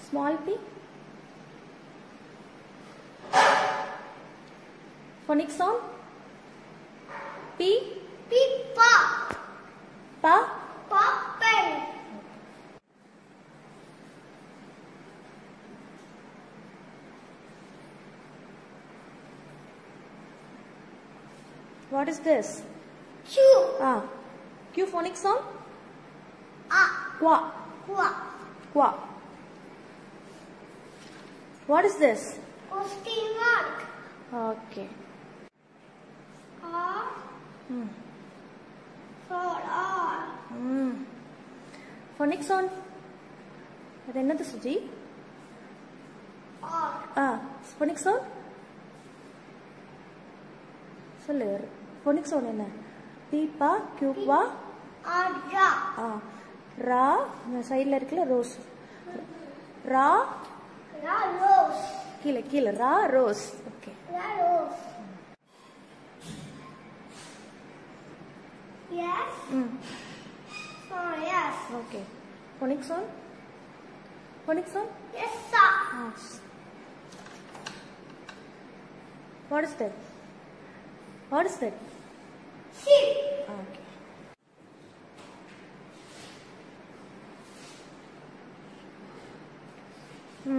Small p. Phonic sound. P. Pippa. Pa. Puppet. What is this? Q. Ah. Q phonic sound. A. Qua. Qua. Qua. What is this? Question mark. Okay. R. Hmm. For R. Hmm. Phonic sound. அது என்னது Suji R. ஆ phonic sound சொல்லு phonic sound என்ன P பா Q வா R. Ra. ஆ ரா இந்த சைடில் இருக்குல்ல ரோஸ் ரா Ra. Rose. கீழே கீழே ரா rose okay Ra. Rose. Yes. ம் Oh, yes. Okay phonic sound phonic sound Yes, sir. Ah. What is that? What is that? Sheep. Ah, Okay. Hmm.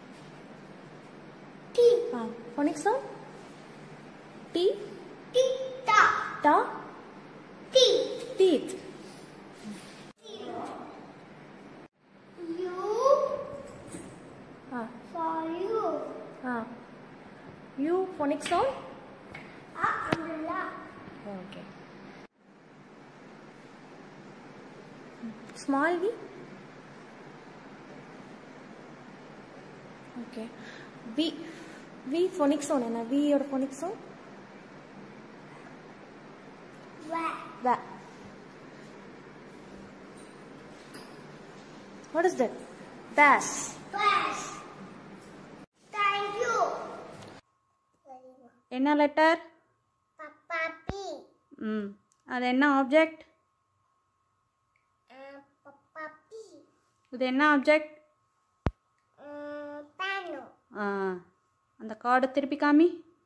T. Ah. Phonic sound? T. Tita. Ta. T. Teeth. U. Ah. For you. Ah. U. Phonic sound? A. Umbrella. Okay. Small v. Okay. V. V phonic sound என்ன V யோட phonic sound? Where? Va. What is that? Bass. Bus. Thank you. என்ன letter Papa P. ம் அது என்ன object Uh, Papa P. இது என்ன object Uh, Pano. ஆ அந்த கார்டை திருப்பி காமி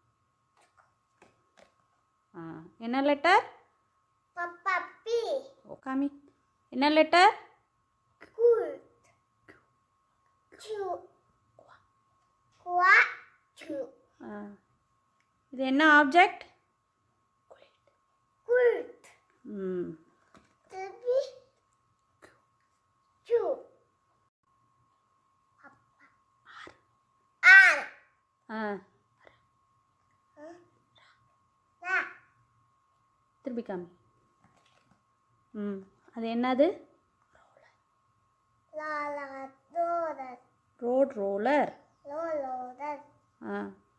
ஆ என்ன லெட்டர் Papa P. ஓ காமி என்ன letter Good. Chu. Qua. Chu. ஆ இது என்ன ஆப்ஜெக்ட் Good. ம் Baby. Chu. R. ஆ La. திருப்பி காமி ம் அது என்னது La la do da. Road roller Lo lo da. ஆ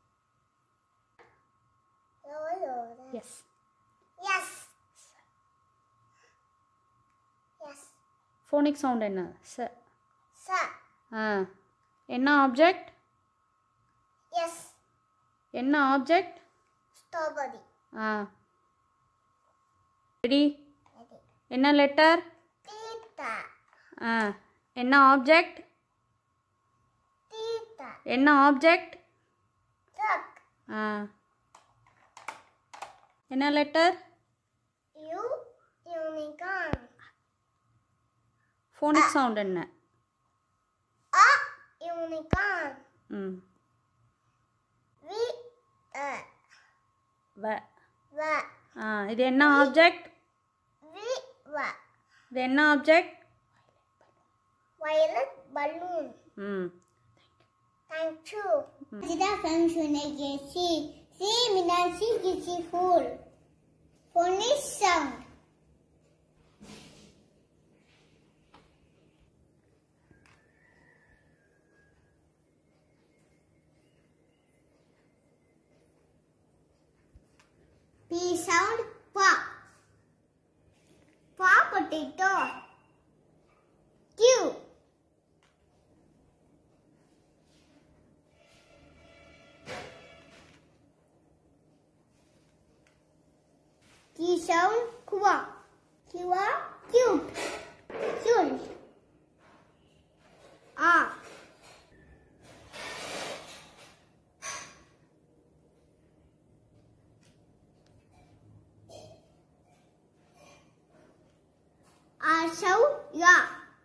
Lo lo da. Yes Yes. Yes. Phonic sound என்ன ச Sir. ஆ என்ன ஆப்ஜெக்ட் Yes. என்ன ஆப்ஜெக்ட் Strawberry. ஆ ரெடி என்ன லெட்டர் Tita. ஆ என்ன ஆப்ஜெக்ட் Tita. என்ன ஆப்ஜெக்ட் Truck. ஆ என்ன letter U. Unicorn. Phonic sound என்ன A. Unicorn. ம் V. Uh. வ Va. ஆ இது என்ன ஆப்ஜெக்ட் V. Va. இது என்ன ஆப்ஜெக்ட் Violet balloon. ம் Thank you. Sida function si si minasi kisi full. Phonic sound. P sound pa. Pa potato. Q. T sound qua. Qua cute. Soon. R. sâu ya.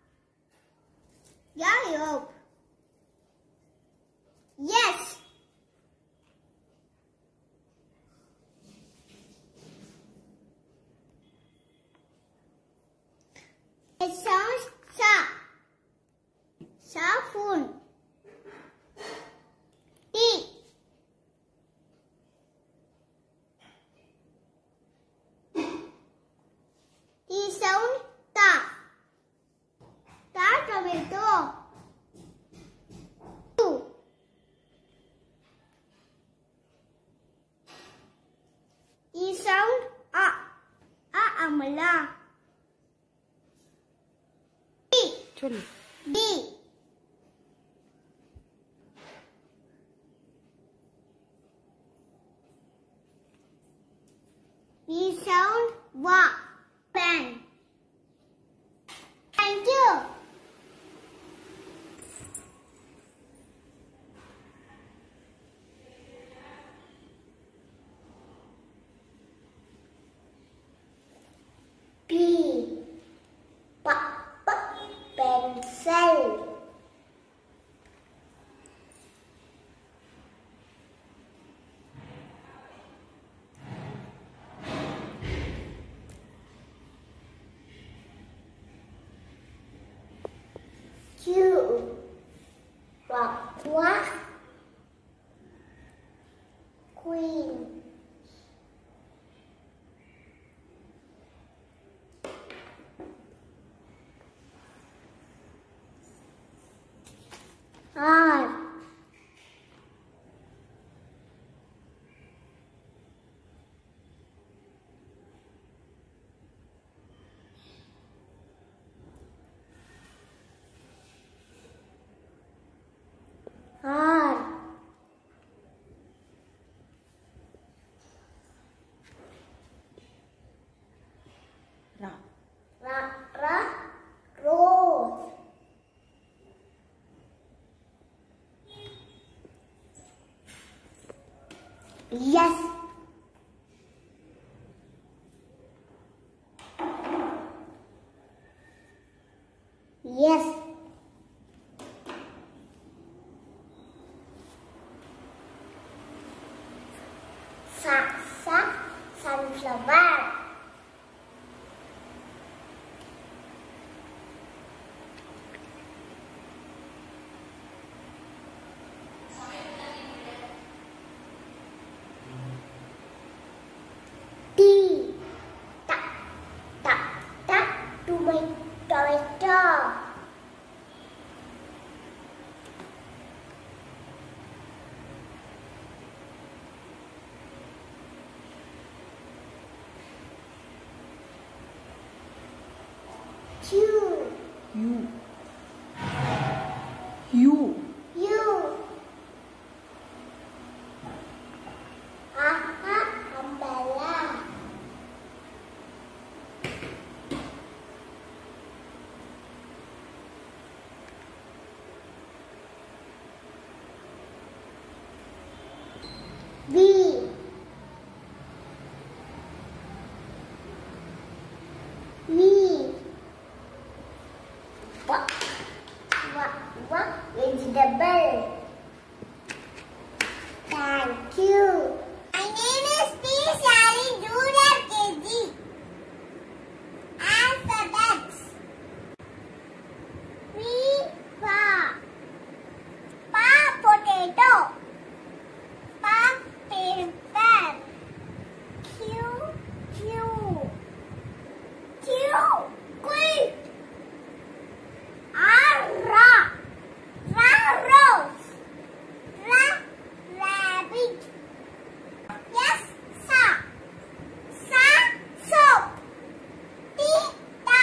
Ya yok. Yes. It sounds sa. Safun. T. T sound ta. Ta tomato. Two. E sound a. A amala. D. சொல்லு D. We sound wa. Pen. Thank you. P. P. P. Pencil. Q. Qua. Qua. Queen. R. R. ரா Ra. Ra. Rose. Yes. Yes. Sa sa sunflower. T. Ta ta ta tomato tomato. Q. U U U. Aha, umbrella. V. V. What? What? What? Vegetable. Thank you. My name is P. Sally Junior KG. Alphabets. P. Pa. Pa potato. Pa paper. Q. Q. Q. Queen. R. Ra. Ra. Rose. Ra. Rabbit. Yes, sir. Sa. Soap. T. Ta.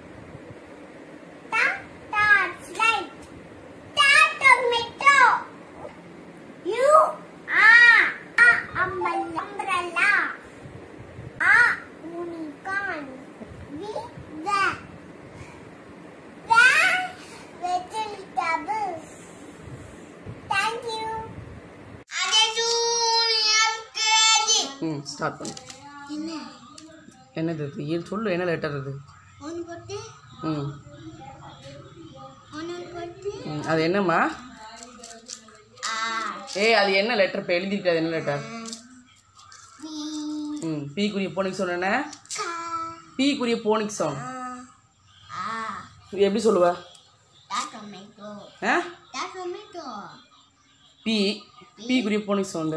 Ta. Torchlight. Ta. Tomato. U. Ah. Ah. Umbrella. Ah. Unicorn. V. The. The. Vegetables. Thank you. அதே junior KG ம் start பண்ணு என்ன என்னது இது ஏன் சொல்லு என்ன letter இது ஒன்று போட்டு ம் ஒன்று போட்டு ம், அது என்னம்மா ஆ ஏய் அது என்ன லெட்டர் இப்போ எழுதிருக்கு அது என்ன லெட்டர் பி ம் பீக்குரிய போனிக் சொன்னேன்னே கா பீக்குரிய போனிக் சவுண்ட் ஆ எப்படி சொல்லுவ that tomato ஆ that tomato பி பீக்குரிய போனிக் சவுண்டு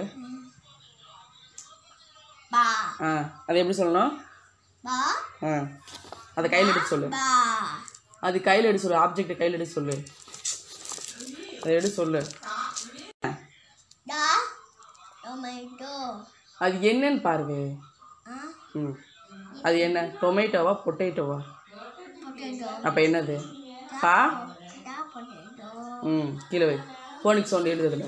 ba ஆ அது எப்படி சொல்லணும் ba ஆ அதை கையில் எடுத்து சொல்லு ba அது கையில் எடுத்து சொல்லு ஆப்ஜெக்ட் கையில் எடுத்து சொல்லு அதை எடுத்து சொல்லு da tomato அது என்னன்னு பாருங்க ஆ ம் அது என்ன டொமேட்டோவா பொட்டேட்டோவா potato அப்போ என்னது பா da potato ம் கீழே வை ஃபோனிக் சவுண்ட் எழுதுதுல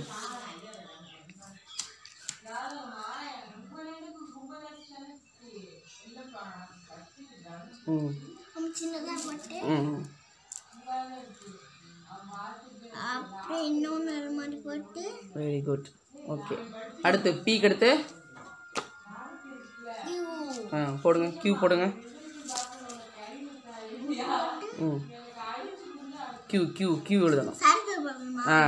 ம் நம்ம சின்னதாக போட்டு ம் அப்புறம் இன்னொன்று அது மாதிரி போட்டு வெரி குட் ஓகே அடுத்து பீக்கு அடுத்து யூ ஆ போடுங்க கியூ போடுங்க ம் கியூ கியூ கியூ எழுதணும் சர்க்கிள் போடணுமா ஆ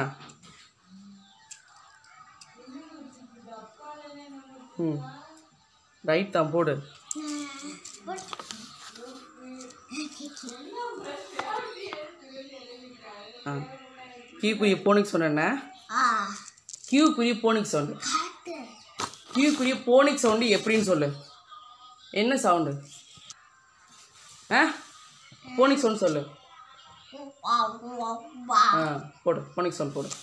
ம் ரைட் தான் போடு போட்டு ஆ கியூக்குரிய போனிக் சொன்னேன்ன ஆ கியூக்குரிய போனிக் சவுண்டு காட்டு கியூக்குரிய போனிக் சவுண்டு எப்படின்னு சொல்லு என்ன சவுண்டு ஆ போனிக் சவுண்ட் சொல்லு வா வா வா ஆ போடு போனிக் சவுண்ட் போடு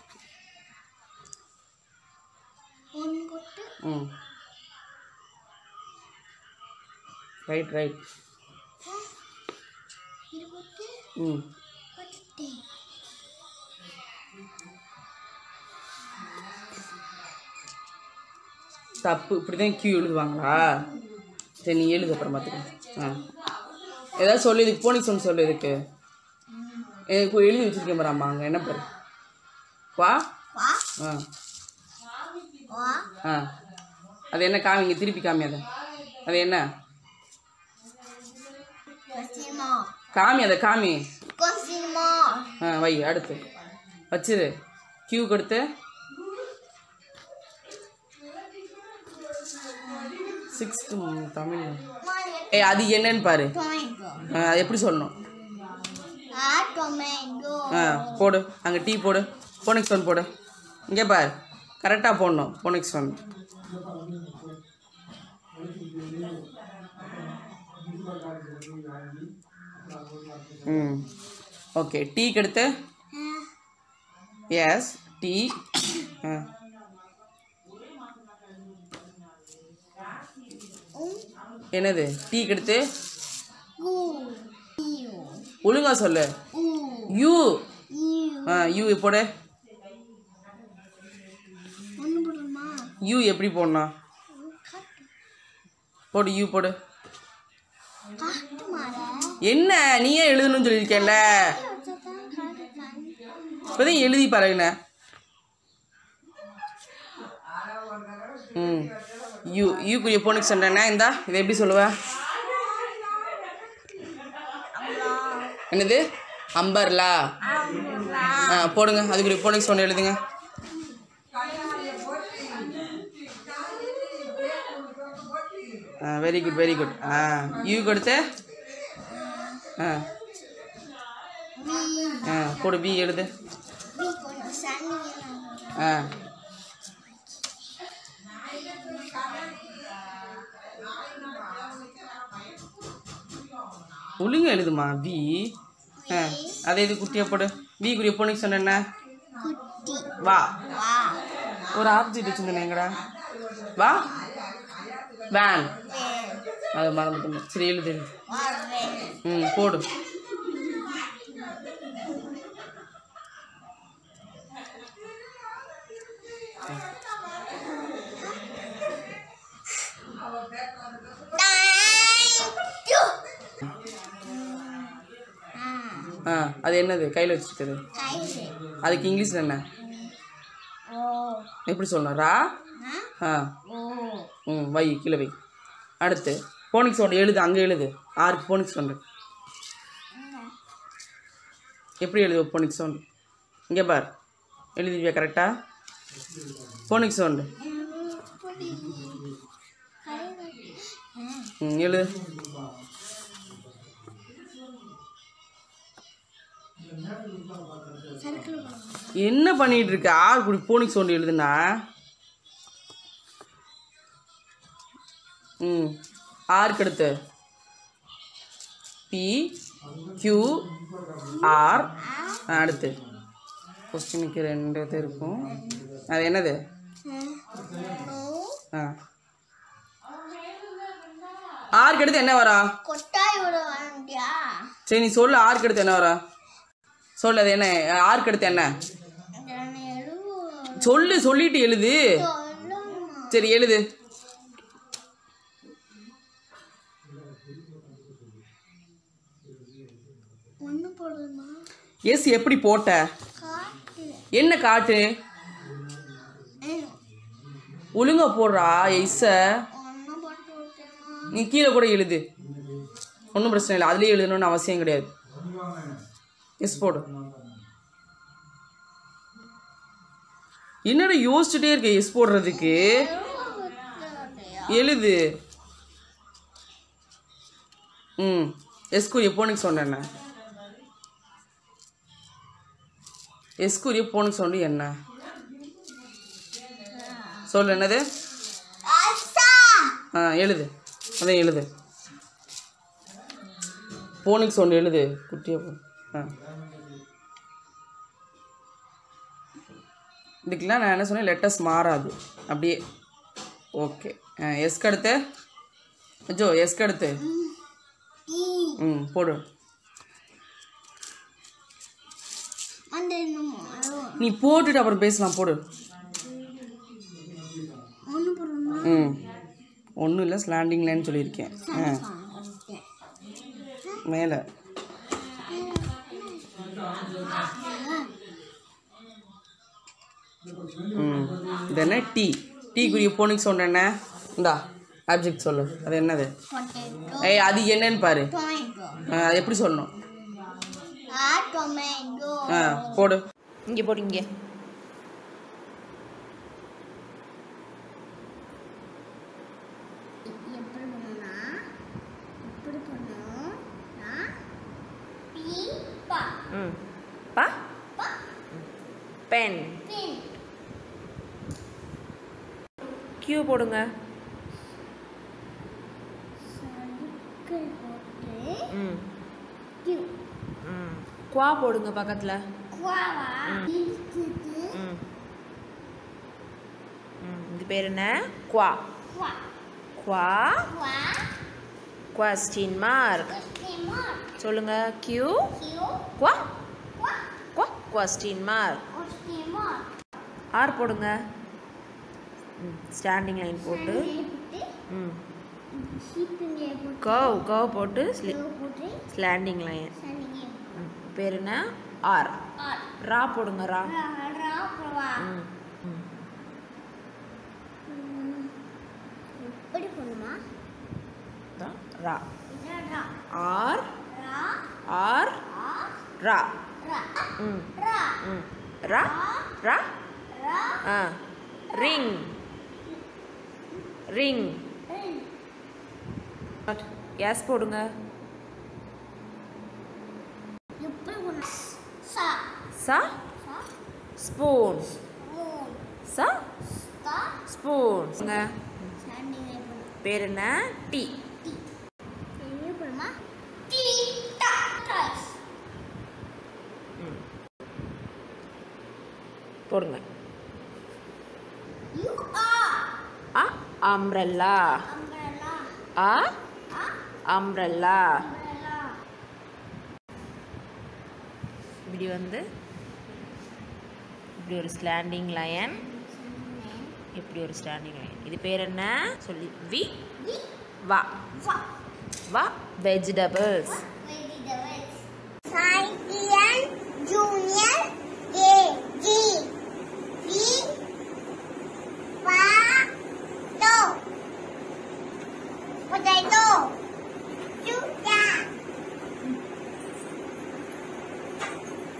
ஒன்று போட்டு ம் ரைட் ரைட் இது போட்டு ம் போட்டுட்டேன் தப்பு இப்படி தான் கியூ எழுதுவாங்களா சரி நீ எழுது அப்புறம் பார்த்துக்க ஆ ஏதாவது சொல்லு இதுக்கு போனிக் சவுண்ட் சொல்லு இதுக்கு எனக்கு எழுதி வச்சிருக்கேன் பாரு அம்மா அங்கே என்ன பாரு வா வா ஆ வா ஆ அது என்ன காமிங்க திருப்பி காமி அதை அது என்ன கொஸ்டின்மா காமி அதை காமி கொஸ்டின்மா ஆ வை அடுத்து வச்சிரு கியூக்கு அடுத்து சிக்ஸ்த்து தமிழ் ஏய் அது என்னன்னு பாரு டொமேட்டோ ஆ, அது எப்படி சொல்லணும் ஆ டொமேட்டோ ஆ போடு அங்கே டீ போடு போனிக்ஸ் ஒன் போடு இங்கே பார் கரெக்டாக போடணும் போனிக்ஸ் ஒன் ம் ஓகே டீக்கு எடுத்து எஸ் டீ ஆ என்னது டீக்கு எடுத்து ஊ யூ ஒழுங்கா சொல்லு ஊ யூ யூ ஆ யூ போடு ஒன்று போடுமா யூ எப்படி போடணும் போடு யூ போடு காட்டு மாற என்ன நீயே எழுதணும்னு சொல்லியிருக்கேன்ல வச்சதான் காட்டுதான் இப்போதான் எழுதி பாருங்கண்ணே ம் யூ யூக்குரிய போனுக்கு சொன்னேன்னா இந்தா இதை எப்படி சொல்லுவ என்னது அம்பர்லா ஆ போடுங்க அதுக்குரிய போனிக்ஸ் ஒன்று எழுதுங்க ஆ வெரி குட் வெரி குட் ஆ யூக்கு அடுத்து ஆ ஆ போடு பி எழுது பி போட்டு சன்னி ஆ ஒழுங்கா எழுதுமா பி ஆ அதே இது குட்டியா போடு பி குறிய போனிக்கு சொன்ன குட்டி வா வா ஒரு ஆப்ஜெக்ட் வச்சுருந்தேன் எங்கடா வா வேன் அதை மறந்துட்டேன் சரி எழுது எழுது வரவேன் ம் போடு தேங்க்யூ ஆ ஆ அது என்னது கையில் வச்சுருக்குது கைது அதுக்கு இங்கிலீஷில் என்ன ஓ எப்படி சொல்லணும் ரா ஆ ஆ ஓ ம் வை கீழே வை அடுத்து போனிக்ஸ் ஒன்று எழுது அங்கே எழுது ஆறுக்கு போனிக்ஸ் ஒன்று எப்படி எழுதுவ போனிக் சவுண்டு இங்கே பார் எழுதிவியா கரெக்டாக போனிக் சவுண்டு ம் எழுது என்ன பண்ணிட்டு இருக்க ஆறு குடி போனிக் சவுண்டு எழுதுனா ம் ஆருக்கு அடுத்து பி கியூ ஆர் அடுத்து கொஸ்டினுக்கு ரெண்டு இது இருக்கும் அது என்னது ஆ ஆருக்கு அடுத்து என்ன வரா கொட்டாய் விட வேண்டியா சரி நீ சொல்லு ஆருக்கு அடுத்து என்ன வரா சொல்லு அது என்ன ஆருக்கு அடுத்து என்ன சொல்லு சொல்லிட்டு எழுது சரி எழுது ஒண்ணு போடுமா எஸ் எப்படி போட்ட காட்டு என்ன காட்டு ஒழுங்கா போடுறா எஸ்ஸ ஒண்ணு போட்டு விட்டுமா நீ கீழே கூட எழுது ஒன்றும் பிரச்சனை இல்லை அதுலேயே எழுதணும்னு அவசியம் கிடையாது எஸ் போடு என்னடா யோசிச்சுட்டே இருக்க எஸ் போடுறதுக்கு எழுது ம் எஸ்கூரிய போனிக் சவுண்ட் என்ன எஸ்கூரிய போனிக் சவுண்டு என்ன சொல்லு என்னது ஆ எழுது அதான் எழுது போனிக் சவுண்ட் எழுது குட்டியாக போ ஆ இதுக்கெல்லாம் நான் என்ன சொன்னேன் லெட்டர்ஸ் மாறாது அப்படியே ஓகே எஸ்க்கு அடுத்து அஜோ எஸ்க்கு அடுத்து ம் போடு அந்த என்னமோ நீ போட்டுட்டு அப்புறம் பேசலாம் போடு ஒண்ணு போடுமா ம் ஒன்றும் இல்லை ஸ்லாண்டிங் லைன் சொல்லியிருக்கேன் ஆ மேலே ம் இது என்ன டீ டீக்குரிய போனிக் சவுண்ட் என்ன இந்தா ஆப்ஜெக்ட் சொல்லு அது என்னது பொட்டேட்டோ ஏய் அது என்னன்னு பாரு டொமேட்டோ ஆ, அது எப்படி சொல்லணும் ஆ டொமேட்டோ ஆ போடு இங்கே போடு இங்கே எப்படி பண்ணுனா எப்படி பண்ணும் பி பா ம் பா பென் பின் கியூ போடுங்க சலுக்கை போட்டு ம் கியூ ம் குவா போடுங்க பக்கத்தில் குவாவா இருக்குது ம் ம் இது பேர் என்ன குவா குவா குவா குவா கொஸ்டின் மார்க் கொஸ்டிமார் சொல்லுங்க கியூ கியூ குவா குவா குவா கொஸ்டின் மார்க் கொஸ்டிமார் ஆர் போடுங்க ம் ஸ்டாண்டிங் லைன் போட்டு போட்டு ம் ஷீப்பிங்கே போட்டு கவ் கவ் போட்டு போட்டு ஸ்லாண்டிங் லைன் சனிங்கே ம் பேர் என்ன ஆர் ஆர் ரா போடுங்க ரா ரா பிரவா ம் ம் எப்படி பண்ணுமா தான் ரா இதான் ரா ஆர் ரா ஆர் ஆ ரா ரா ம் ரா ம் ரா ரா ரா ஆ ரிங் ரிங் ரிங் எஸ் போடுங்க எப்படி பண்ண சா சா சா ஸ்பூன் மூன் சா ஸ்கா ஸ்பூன் ஸ்டாண்டிங் பண்ணு பேர் என்ன டீ டி என்ன பண்ணுமா டி டா டாஸ் ம் போடுங்க யூ ஆர் ஆ அம்ரல்லா அம்ப்ரெல்லா ஆ ஆ அம்ரல்லா அம்ப்ரெல்லா இப்படி வந்து இப்படி ஒரு ஸ்லாண்டிங் லயன் இப்படி ஒரு ஸ்டாண்டிங் லைன் இது பேர் என்ன சொல்லி வி வி வா வா வா vegetables vegetables Scientian Junior KG V Potato Potato Sugar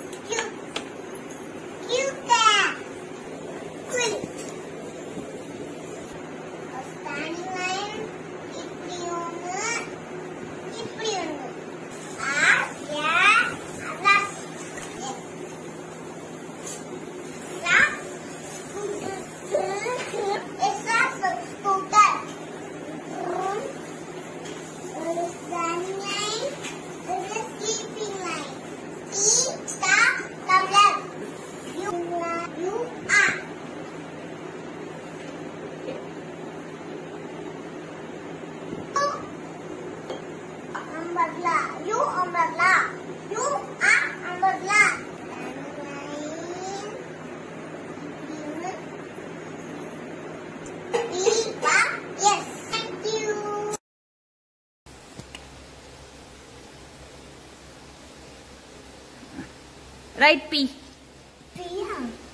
right B Priya.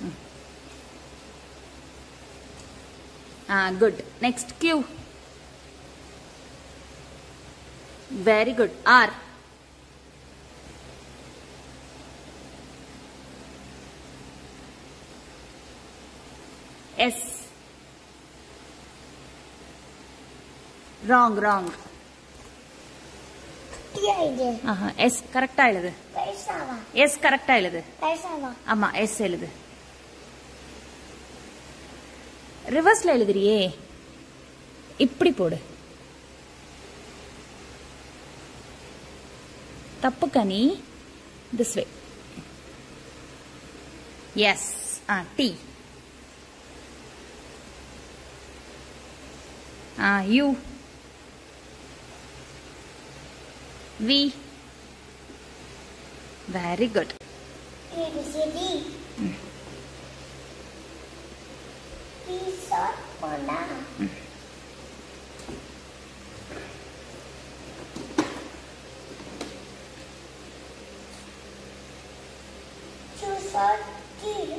Ah good next Q very good or S wrong wrong Tia இது. ஆஹா எஸ் கரெக்டா எழுது பெருசாவா? எஸ் கரெக்டா எழுது பெருசாவா? ஆமா எஸ் எழுது ரிவர்ஸ்ல எழுதுறியே இப்படி போடு தப்பு கனி திஸ் வே எஸ் ஆ டி ஆ U V very good A, B, C, D. P, short, panda. Q, short, T.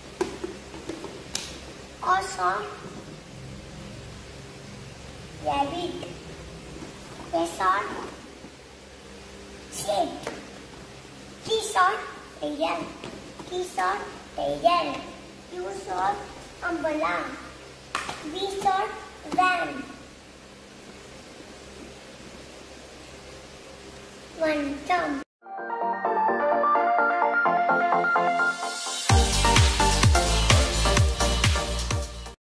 R, short, rabbit. S, short, shit. T short tiger. T short tiger. U short umbrella. V short van. One jump.